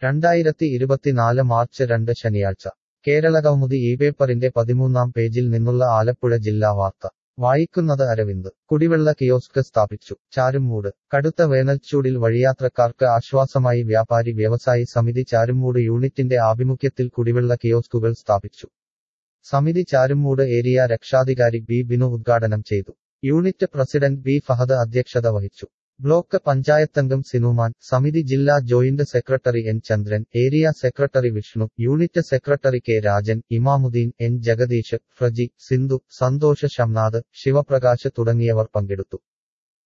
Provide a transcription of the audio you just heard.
രണ്ടായിരത്തി ഇരുപത്തിനാല് മാർച്ച് രണ്ട് ശനിയാഴ്ച കേരള കൗമുദി ഈ പേപ്പറിന്റെ പതിമൂന്നാം പേജിൽ നിന്നുള്ള ആലപ്പുഴ ജില്ലാ വാർത്ത വായിക്കുന്നത് അരവിന്ദ് കുടിവെള്ള കിയോസ്ക് സ്ഥാപിച്ചു ചാരുമൂട് കടുത്ത വേനൽച്ചൂടിൽ വഴിയാത്രക്കാർക്ക് ആശ്വാസമായി വ്യാപാരി വ്യവസായി സമിതി ചാരുമൂട് യൂണിറ്റിന്റെ ആഭിമുഖ്യത്തിൽ കുടിവെള്ള കിയോസ്കുകൾ സ്ഥാപിച്ചു സമിതി ചാരുമൂട് ഏരിയ രക്ഷാധികാരി ബി ബിനു ഉദ്ഘാടനം ചെയ്തു യൂണിറ്റ് പ്രസിഡന്റ് ബി ഫഹദ് അധ്യക്ഷത വഹിച്ചു ബ്ലോക്ക് പഞ്ചായത്തംഗം സിനുമാൻ സമിതി ജില്ലാ joint secretary N Chandran area secretary Vishnu unit secretary K Rajan Imamuddin N Jagadeesh Fraji Sindhu Santhosh Shamnath Sivaprakash തുടങ്ങിയവർ പങ്കെടുത്തു